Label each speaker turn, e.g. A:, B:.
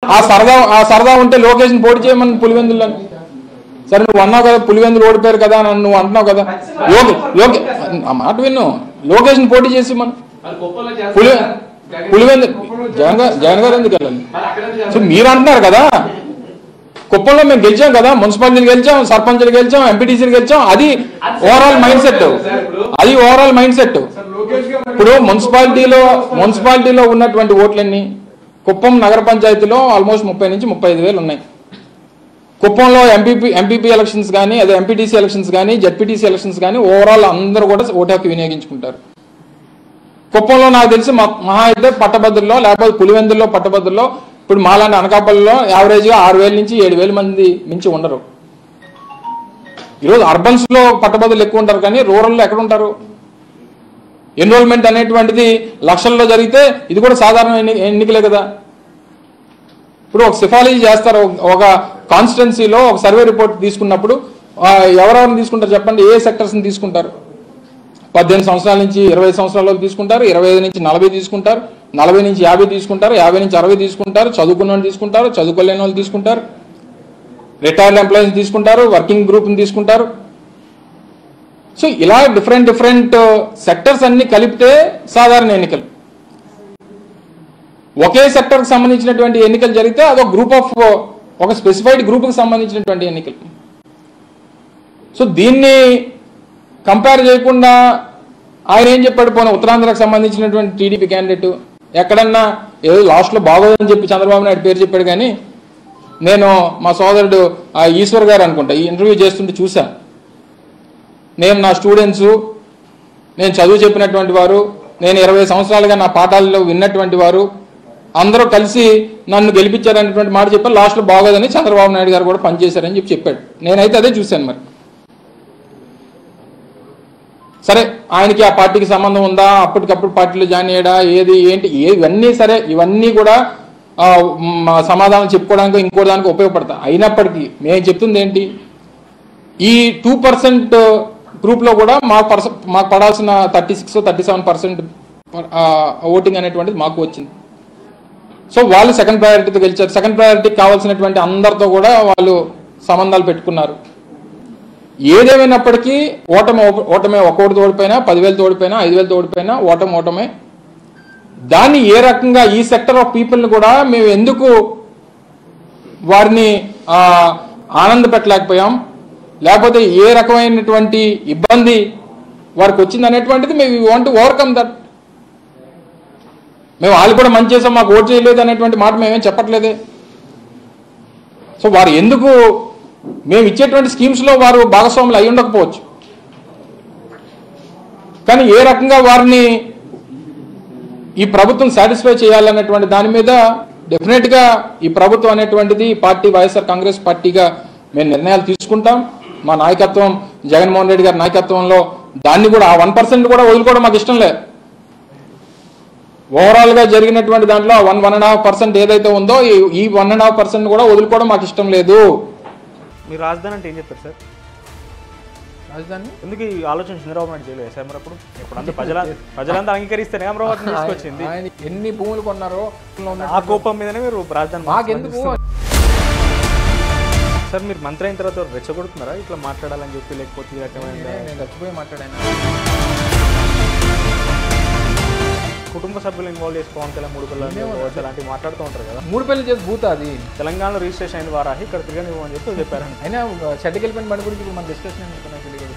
A: ఆ సరదా ఆ సరదా ఉంటే లోకేష్ని పోటీ చేయమని పులివెందులని సరే నువ్వు అన్నావు కదా పులివెందులు ఓడిపోయారు కదా అని నువ్వు అంటున్నావు కదా లోకే లోకే ఆ మాట విన్ను లోకేష్ని పోటీ చేసి మనం పులి పులివెందు జగన్ గారు జగన్ గారు ఎందుకు వెళ్ళాలి సో మీరు అంటున్నారు కదా కుప్పంలో మేము గెలిచాం కదా మున్సిపాలిటీలు గెలిచాం సర్పంచ్లు గెలిచాం ఎంపీటీసీలు గెలిచాం అది ఓవరాల్ మైండ్ సెట్ అది ఓవరాల్ మైండ్ సెట్ ఇప్పుడు మున్సిపాలిటీలో మున్సిపాలిటీలో ఉన్నటువంటి ఓట్లన్నీ కుప్పం నగర పంచాయతీలో ఆల్మోస్ట్ ముప్పై నుంచి ముప్పై ఐదు వేలు ఉన్నాయి కుప్పంలో ఎంపీపీ ఎంపీపీ ఎలక్షన్స్ కానీ అదే ఎంపీటీసీ ఎలక్షన్స్ కానీ జడ్పీటీసీ ఎలక్షన్స్ కానీ ఓవరాల్ అందరూ కూడా ఓటు హక్కు వినియోగించుకుంటారు కుప్పంలో నాకు తెలిసి మ- మహా అయితే పట్టభద్రుల్లో లేకపోతే పులివెందుల్లో పట్టభద్రుల్లో ఇప్పుడు మాలాంటి అనకాపల్లిలో యావరేజ్గా ఆరు వేల నుంచి ఏడు వేల మంది మించి ఉండరు ఈరోజు అర్బన్స్లో పట్టభద్రులు ఎక్కువ ఉంటారు కానీ రూరల్లో ఎక్కడ ఉంటారు ఎన్రోల్మెంట్ అనేటువంటిది లక్షల్లో జరిగితే ఇది కూడా సాధారణ ఎన్ని ఎన్నికలే కదా ఇప్పుడు ఒక సిఫారసు చేస్తారు ఒక- ఒక కాన్స్టిట్యున్సీలో ఒక సర్వే రిపోర్ట్ తీసుకున్నప్పుడు ఆ, ఎవరెవరిని తీసుకుంటారు చెప్పండి ఏ సెక్టర్స్ని తీసుకుంటారు పద్దెనిమిది సంవత్సరాల నుంచి ఇరవై సంవత్సరాల వరకు తీసుకుంటారు ఇరవై ఐదు నుంచి నలభై తీసుకుంటారు నలభై నుంచి యాభై తీసుకుంటారు యాభై నుంచి అరవై తీసుకుంటారు చదువుకున్న వాళ్ళు తీసుకుంటారు చదువుకోలేని వాళ్ళు తీసుకుంటారు రిటైర్డ్ ఎంప్లాయీస్ తీసుకుంటారు వర్కింగ్ గ్రూప్ని తీసుకుంటారు సో ఇలా డిఫరెంట్ డిఫరెంట్ సెక్టర్స్ అన్ని కలిపితే సాధారణ ఎన్నికలు ఒకే సెక్టర్కి సంబంధించినటువంటి ఎన్నికలు జరిగితే అదొక గ్రూప్ ఆఫ్ ఒక స్పెసిఫైడ్ గ్రూప్కి సంబంధించినటువంటి ఎన్నికలు సో దీన్ని కంపేర్ చేయకుండా ఆయన ఏం చెప్పాడు పోనీ ఉత్తరాంధ్రకు సంబంధించినటువంటి టీడీపీ క్యాండిడేట్ ఎక్కడన్నా ఏదో లాస్ట్లో బాగోదని చెప్పి చంద్రబాబు నాయుడు పేరు చెప్పాడు కానీ నేను మా సోదరుడు ఆ ఈశ్వర్ గారు అనుకుంటా ఈ ఇంటర్వ్యూ చేస్తుంటే చూసా నేను నా స్టూడెంట్స్ నేను చదువు చెప్పినటువంటి వారు నేను ఇరవై సంవత్సరాలుగా నా పాఠాల్లో విన్నటువంటి వారు అందరూ కలిసి నన్ను గెలిపించారనేటువంటి మాట చెప్పారు లాస్ట్లో బాగోదని చంద్రబాబు నాయుడు గారు కూడా పనిచేశారని చెప్పి చెప్పాడు నేనైతే అదే చూశాను మరి సరే ఆయనకి ఆ పార్టీకి సంబంధం ఉందా అప్పటికప్పుడు పార్టీలో జాయిన్ అయ్యాడా ఏది ఏంటి ఏ- ఇవన్నీ సరే ఇవన్నీ కూడా ఆ, మ, సమాధానం చెప్పుకోవడానికి ఇంకో దానికి ఉపయోగపడతాయి అయినప్పటికీ మేము చెప్తుంది ఏంటి ఈ టూ పర్సెంట్ గ్రూప్లో కూడా మాకు పర్స మాకు పడాల్సిన thirty six thirty seven percent voting అనేటువంటిది మాకు వచ్చింది సో వాళ్ళు సెకండ్ ప్రయారిటీతో గెలిచారు సెకండ్ ప్రయారిటీకి కావాల్సినటువంటి అందరితో కూడా వాళ్ళు సంబంధాలు పెట్టుకున్నారు ఏదేమైనప్పటికీ ఓటమి ఒక- ఓటమే ఒక్కోటి ఓడిపోయినా పదివేలు ఓడిపోయినా ఐదు వేలు ఓడిపోయినా ఓటమి ఓటమే దాన్ని ఏ రకంగా ఈ సెక్టర్ ఆఫ్ పీపుల్ని కూడా మేము ఎందుకు వారిని ఆ, ఆనంద పెట్టలేకపోయాం లేకపోతే ఏ రకమైనటువంటి ఇబ్బంది వారికి వచ్చింది అనేటువంటిది మేము వాంట్ ఓవర్కమ్ దట్ మేము వాళ్ళు కూడా మంచి చేసాం మాకు ఓటు చేయలేదు అనేటువంటి మాట మేమేం చెప్పట్లేదే సో వారు ఎందుకు మేము ఇచ్చేటువంటి స్కీమ్స్లో వారు భాగస్వాములు అయి ఉండకపోవచ్చు కానీ ఏ రకంగా వారిని ఈ ప్రభుత్వం సాటిస్ఫై చేయాలన్నటువంటి దాని మీద డెఫినెట్గా ఈ ప్రభుత్వం అనేటువంటిది ఈ పార్టీ వైఎస్ఆర్ కాంగ్రెస్ పార్టీగా మేము నిర్ణయాలు తీసుకుంటాం మా నాయకత్వం జగన్మోహన్ రెడ్డి గారి నాయకత్వంలో దాన్ని కూడా ఆ వన్ పర్సెంట్ కూడా వదులుకోవడం మాకు ఇష్టం లేదు ఓవరాల్ గా జరిగినటువంటి దాంట్లో one one and half percent ఏదైతే ఉందో ఈ- ఈ వన్ అండ్ హాఫ్ పర్సెంట్ కూడా వదులుకోవడం మాకు ఇష్టం లేదు
B: మీరు రాజధాని అంటే ఏం చెప్తారు సార్
A: రాజధాని
B: ఎందుకు ఈ ఆలోచన చంద్రబాబు నాయుడు చేయలేదు సార్ మరి అప్పుడు ఇప్పుడు అంతా ప్రజల ప్రజలంతా అంగీకరిస్తేనే అమరావతిని తీసుకొచ్చింది
A: ఆయన ఎన్ని భూములు కొన్నారో
B: ఆ కోపం మీదనే మీరు రాజధాని
A: మాకెందుకు
B: సార్ మీరు మంత్రి అయిన తర్వాత రెచ్చగొడుతున్నారా ఇట్లా మాట్లాడాలని చెప్పి లేకపోతే ఈ రకమైన
A: నేను చచ్చిపోయి మాట్లాడాను
B: కుటుంబ సభ్యులు ఇన్వాల్వ్ చేసి పవన్ కళ్యాణ్ మూడు పిల్లలు అలాంటివి మాట్లాడుతూ ఉంటారు కదా
A: మూడు పెళ్లి చేసి భూత అది
B: తెలంగాణలో రిజిస్ట్రేషన్ అయిన వారాహి ఇక్కడ తిరగనివ్వమని చెప్పి చెప్పారండి
A: అయినా చెడ్డకెళ్ళిపోయిన బండి గురించి ఇప్పుడు మన డిస్కషన్ ఎందుకు నాకు తెలియదు